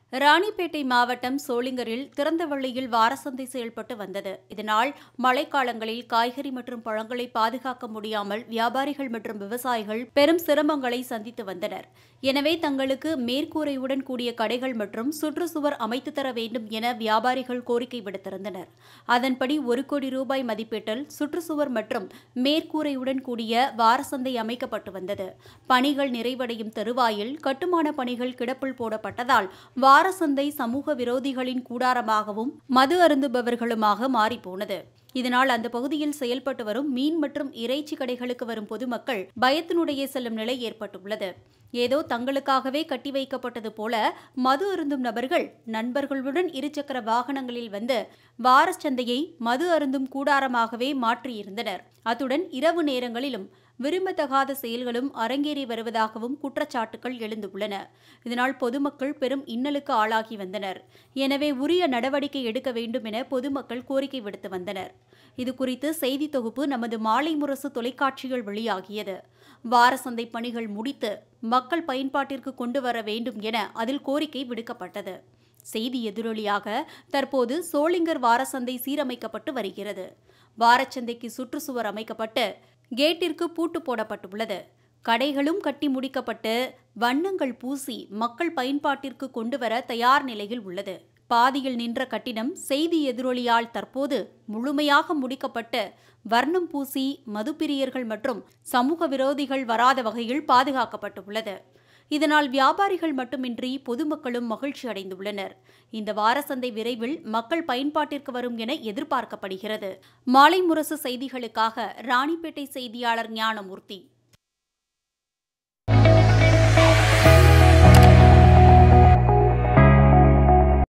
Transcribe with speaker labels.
Speaker 1: ராணிப்பேட்டை மாவட்டம் சோளிங்கரில் திறந்த வழியில் வாரசந்தை செயல்பட்டு வந்தது இதனால் மழைக்காலங்களில் காய்கறி மற்றும் பழங்களை பாதுகாக்க முடியாமல் வியாபாரிகள் மற்றும் விவசாயிகள் பெரும் சிரமங்களை சந்தித்து வந்தனர் எனவே தங்களுக்கு மேற்கூரையுடன் கூடிய கடைகள் மற்றும் சுற்றுச்சுவர் அமைத்து தர வேண்டும் என வியாபாரிகள் கோரிக்கை விடுத்திருந்தனர் அதன்படி ஒரு கோடி ரூபாய் மதிப்பீட்டில் சுற்றுச்சுவர் மற்றும் மேற்கூரையுடன் கூடிய வாரசந்தை அமைக்கப்பட்டு வந்தது பணிகள் நிறைவடையும் தருவாயில் கட்டுமான பணிகள் கிடப்பில் போடப்பட்டதால் வாரசந்தை சமூக விரோதிகளின் கூடாரமாகவும் மது அருந்துபவர்களுமாக மாறிப்போனது இதனால் அந்த பகுதியில் செயல்பட்டு வரும் மீன் மற்றும் இறைச்சி கடைகளுக்கு வரும் பொதுமக்கள் பயத்தினுடைய செல்லும் நிலை ஏற்பட்டுள்ளது ஏதோ தங்களுக்காகவே கட்டி வைக்கப்பட்டது போல மது அருந்தும் நபர்கள் நண்பர்களுடன் இருசக்கர வாகனங்களில் வந்து வாரச்சந்தையை மது அருந்தும் கூடாரமாகவே மாற்றியிருந்தனர் அத்துடன் இரவு நேரங்களிலும் விரும்பத்தகாத செயல்களும் அரங்கேறி வருவதாகவும் குற்றச்சாட்டுகள் எழுந்துள்ளன இதனால் பொதுமக்கள் பெரும் இன்னலுக்கு ஆளாகி வந்தனர் எனவே உரிய நடவடிக்கை எடுக்க வேண்டும் என பொதுமக்கள் கோரிக்கை விடுத்து வந்தனர் இதுகுறித்து செய்தி தொகுப்பு நமது மாலை முரசு தொலைக்காட்சியில் வெளியாகியது வாரசந்தை பணிகள் முடித்து மக்கள் பயன்பாட்டிற்கு கொண்டு வர வேண்டும் என அதில் கோரிக்கை விடுக்கப்பட்டது செய்தி எதிரொலியாக தற்போது சோளிங்கர் வாரசந்தை சீரமைக்கப்பட்டு வருகிறது வாரச்சந்தைக்கு சுற்றுச்சுவர் அமைக்கப்பட்டு கேட்டிற்கு பூட்டு போடப்பட்டுள்ளது கடைகளும் கட்டி முடிக்கப்பட்டு வண்ணங்கள் பூசி மக்கள் பயன்பாட்டிற்கு கொண்டு வர தயார் நிலையில் உள்ளது பாதியில் நின்ற கட்டிடம் செய்தி எதிரொலியால் தற்போது முழுமையாக முடிக்கப்பட்டு வர்ணம் பூசி மதுப்பிரியர்கள் மற்றும் சமூக விரோதிகள் வராத வகையில் பாதுகாக்கப்பட்டுள்ளது இதனால் வியாபாரிகள் மட்டுமின்றி பொதுமக்களும் மகிழ்ச்சி அடைந்துள்ளனர் இந்த வாரசந்தை விரைவில் மக்கள் பயன்பாட்டிற்கு வரும் என எதிர்பார்க்கப்படுகிறது மாலை முரசு செய்திகளுக்காக ராணிப்பேட்டை செய்தியாளர் ஞானமூர்த்தி